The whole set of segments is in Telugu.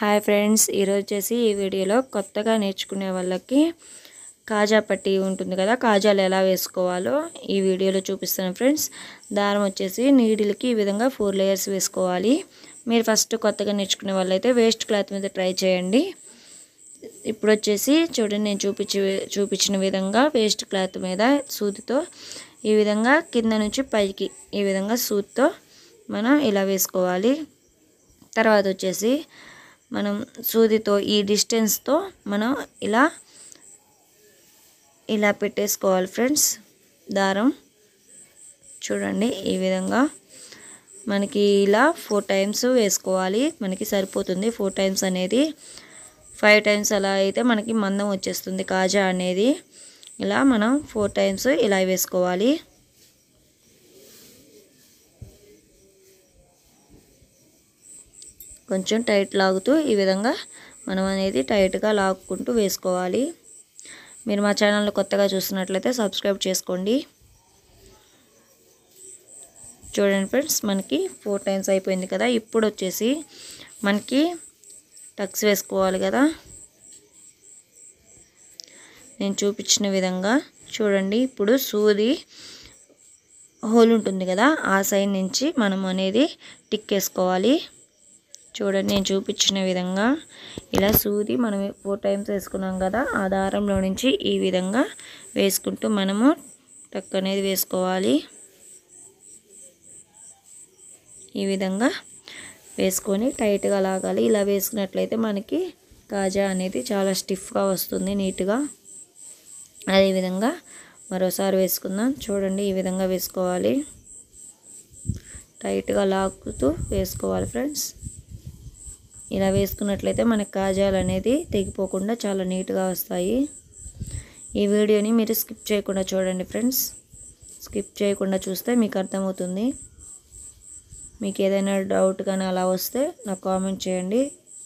హాయ్ ఫ్రెండ్స్ ఈరోజు వచ్చేసి ఈ వీడియోలో కొత్తగా నేర్చుకునే వాళ్ళకి కాజా పట్టి ఉంటుంది కదా కాజాలు ఎలా వేసుకోవాలో ఈ వీడియోలో చూపిస్తాను ఫ్రెండ్స్ దారం వచ్చేసి నీడిల్కి ఈ విధంగా ఫోర్ లేయర్స్ వేసుకోవాలి మీరు ఫస్ట్ కొత్తగా నేర్చుకునే వాళ్ళైతే వేస్ట్ క్లాత్ మీద ట్రై చేయండి ఇప్పుడు వచ్చేసి చూడండి నేను చూపించి చూపించిన విధంగా వేస్ట్ క్లాత్ మీద సూదితో ఈ విధంగా కింద నుంచి పైకి ఈ విధంగా సూదితో మనం ఇలా వేసుకోవాలి తర్వాత వచ్చేసి మనం సూదితో ఈ డిస్టెన్స్తో మనం ఇలా ఇలా పెట్టేసుకోవాలి ఫ్రెండ్స్ దారం చూడండి ఈ విధంగా మనకి ఇలా ఫోర్ టైమ్స్ వేసుకోవాలి మనకి సరిపోతుంది ఫోర్ టైమ్స్ అనేది ఫైవ్ టైమ్స్ అలా అయితే మనకి మందం వచ్చేస్తుంది కాజా అనేది ఇలా మనం ఫోర్ టైమ్స్ ఇలా వేసుకోవాలి కొంచెం టైట్ లాగుతూ ఈ విధంగా మనం అనేది టైట్గా లాక్కుంటూ వేసుకోవాలి మీరు మా ఛానల్ని కొత్తగా చూస్తున్నట్లయితే సబ్స్క్రైబ్ చేసుకోండి చూడండి ఫ్రెండ్స్ మనకి ఫోర్ టైమ్స్ అయిపోయింది కదా ఇప్పుడు వచ్చేసి మనకి టక్స్ వేసుకోవాలి కదా నేను చూపించిన విధంగా చూడండి ఇప్పుడు సూది హోల్ ఉంటుంది కదా ఆ సైడ్ నుంచి మనం అనేది టిక్ వేసుకోవాలి చూడండి నేను చూపించిన విధంగా ఇలా సూది మనం ఫోర్ టైమ్స్ వేసుకున్నాం కదా ఆ దారంలో నుంచి ఈ విధంగా వేసుకుంటూ మనము టక్ అనేది వేసుకోవాలి ఈ విధంగా వేసుకొని టైట్గా లాగాలి ఇలా వేసుకున్నట్లయితే మనకి కాజా అనేది చాలా స్టిఫ్గా వస్తుంది నీట్గా అదేవిధంగా మరోసారి వేసుకుందాం చూడండి ఈ విధంగా వేసుకోవాలి టైట్గా లాగుతూ వేసుకోవాలి ఫ్రెండ్స్ ఇలా వేసుకున్నట్లయితే మనకి కాజాలు అనేది తెగిపోకుండా చాలా నీట్గా వస్తాయి ఈ వీడియోని మీరు స్కిప్ చేయకుండా చూడండి ఫ్రెండ్స్ స్కిప్ చేయకుండా చూస్తే మీకు అర్థమవుతుంది మీకు ఏదైనా డౌట్ కానీ అలా వస్తే నాకు కామెంట్ చేయండి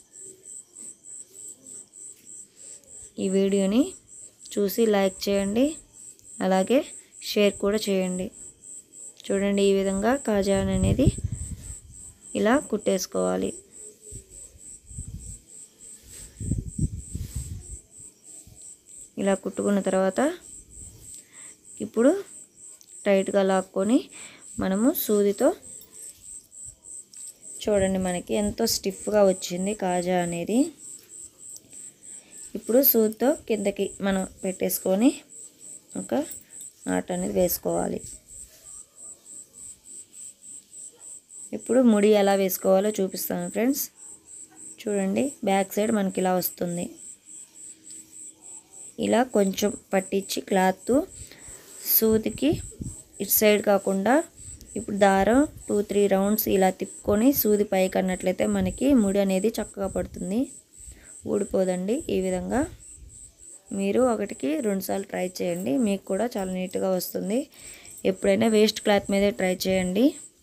ఈ వీడియోని చూసి లైక్ చేయండి అలాగే షేర్ కూడా చేయండి చూడండి ఈ విధంగా కాజా అనేది ఇలా కుట్టేసుకోవాలి ఇలా కుట్టుకున్న తర్వాత ఇప్పుడు టైట్గా లాక్కొని మనము సూదితో చూడండి మనకి ఎంతో స్టిఫ్గా వచ్చింది కాజా అనేది ఇప్పుడు సూదితో కిందకి మనం పెట్టేసుకొని ఒక నాట్ అనేది వేసుకోవాలి ఇప్పుడు ముడి ఎలా వేసుకోవాలో చూపిస్తాను ఫ్రెండ్స్ చూడండి బ్యాక్ సైడ్ మనకి ఇలా వస్తుంది ఇలా కొంచెం పట్టించి క్లాత్ సూదికి ఇటు సైడ్ కాకుండా ఇప్పుడు దారం టూ త్రీ రౌండ్స్ ఇలా తిప్పుకొని సూది పైకి అన్నట్లయితే మనకి ముడి అనేది చక్కగా పడుతుంది ఊడిపోదండి ఈ విధంగా మీరు ఒకటికి రెండుసార్లు ట్రై చేయండి మీకు కూడా చాలా నీట్గా వస్తుంది ఎప్పుడైనా వేస్ట్ క్లాత్ మీదే ట్రై చేయండి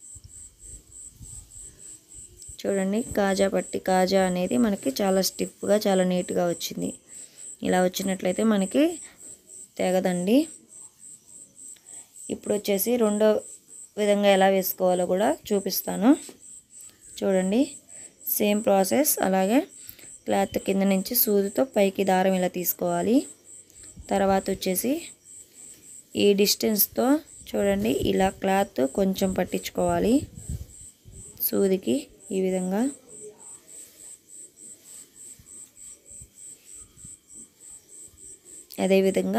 చూడండి కాజా పట్టి కాజా అనేది మనకి చాలా స్టిఫ్గా చాలా నీట్గా వచ్చింది ఇలా వచ్చినట్లయితే మనకి తెగదండి ఇప్పుడు వచ్చేసి రెండో విధంగా ఎలా వేసుకోవాలో కూడా చూపిస్తాను చూడండి సేమ్ ప్రాసెస్ అలాగే క్లాత్ కింద నుంచి సూదితో పైకి దారం ఇలా తీసుకోవాలి తర్వాత వచ్చేసి ఈ డిస్టెన్స్తో చూడండి ఇలా క్లాత్ కొంచెం పట్టించుకోవాలి సూదికి ఈ విధంగా అదేవిధంగా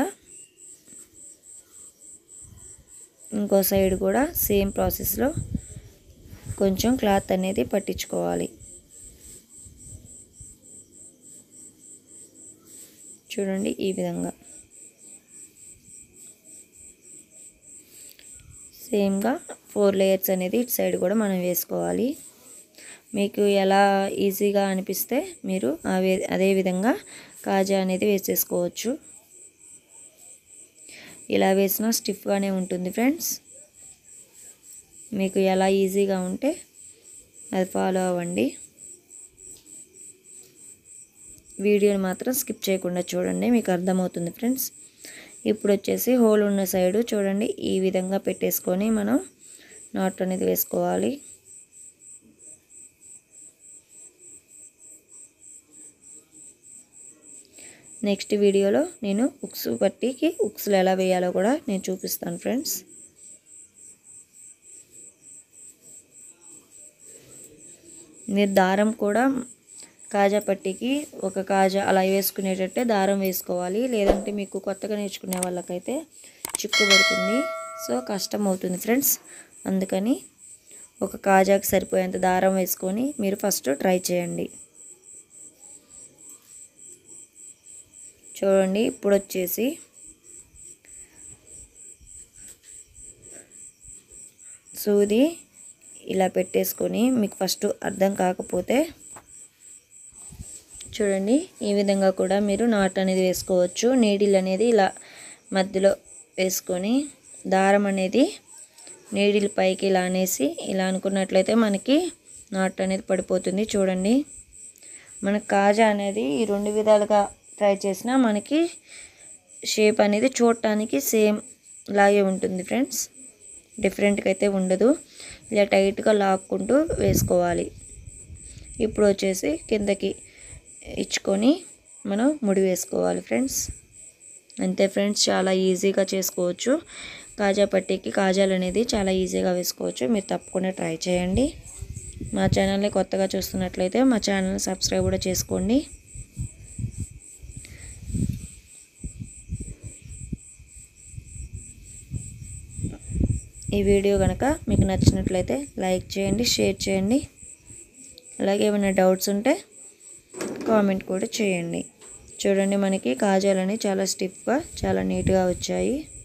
ఇంకో సైడ్ కూడా సేమ్ ప్రాసెస్లో కొంచెం క్లాత్ అనేది పట్టించుకోవాలి చూడండి ఈ విధంగా సేమ్గా ఫోర్ లేయర్స్ అనేది ఇటు సైడ్ కూడా మనం వేసుకోవాలి మీకు ఎలా ఈజీగా అనిపిస్తే మీరు అవే అదే విధంగా కాజా అనేది వేసేసుకోవచ్చు ఇలా వేసినా స్టిఫ్గానే ఉంటుంది ఫ్రెండ్స్ మీకు ఎలా ఈజీగా ఉంటే అది ఫాలో అవ్వండి వీడియోని మాత్రం స్కిప్ చేయకుండా చూడండి మీకు అర్థమవుతుంది ఫ్రెండ్స్ ఇప్పుడు వచ్చేసి హోల్ ఉన్న సైడు చూడండి ఈ విధంగా పెట్టేసుకొని మనం నాట్ అనేది వేసుకోవాలి నెక్స్ట్ వీడియోలో నేను ఉక్స్ పట్టికి ఉక్స్లు ఎలా వేయాలో కూడా నేను చూపిస్తాను ఫ్రెండ్స్ మీరు దారం కూడా కాజా పట్టికి ఒక కాజా అలా వేసుకునేటట్టే దారం వేసుకోవాలి లేదంటే మీకు కొత్తగా నేర్చుకునే వాళ్ళకైతే చిక్కుబడుతుంది సో కష్టం అవుతుంది ఫ్రెండ్స్ అందుకని ఒక కాజాకి సరిపోయేంత దారం వేసుకొని మీరు ఫస్ట్ ట్రై చేయండి చూడండి ఇప్పుడు వచ్చేసి సూది ఇలా పెట్టేసుకొని మీకు ఫస్ట్ అర్థం కాకపోతే చూడండి ఈ విధంగా కూడా మీరు నాట్ అనేది వేసుకోవచ్చు నీడిల్ అనేది ఇలా మధ్యలో వేసుకొని దారం అనేది నీడిల్ పైకి ఇలా అనేసి ఇలా అనుకున్నట్లయితే మనకి నాట్ అనేది పడిపోతుంది చూడండి మన కాజా అనేది ఈ రెండు విధాలుగా ట్రై చేసినా మనకి షేప్ అనేది చూడటానికి సేమ్ లాగే ఉంటుంది ఫ్రెండ్స్ డిఫరెంట్గా అయితే ఉండదు ఇలా టైట్గా లాక్కుంటూ వేసుకోవాలి ఇప్పుడు వచ్చేసి కిందకి ఇచ్చుకొని మనం ముడి వేసుకోవాలి ఫ్రెండ్స్ అంతే ఫ్రెండ్స్ చాలా ఈజీగా చేసుకోవచ్చు కాజా పట్టీకి కాజాలు అనేది చాలా ఈజీగా వేసుకోవచ్చు మీరు తప్పకుండా ట్రై చేయండి మా ఛానల్ని కొత్తగా చూస్తున్నట్లయితే మా ఛానల్ని సబ్స్క్రైబ్ కూడా చేసుకోండి ఈ వీడియో కనుక మీకు నచ్చినట్లయితే లైక్ చేయండి షేర్ చేయండి అలాగే ఏమైనా డౌట్స్ ఉంటే కామెంట్ కూడా చేయండి చూడండి మనకి కాజాలని చాలా స్టిఫ్గా చాలా నీట్గా వచ్చాయి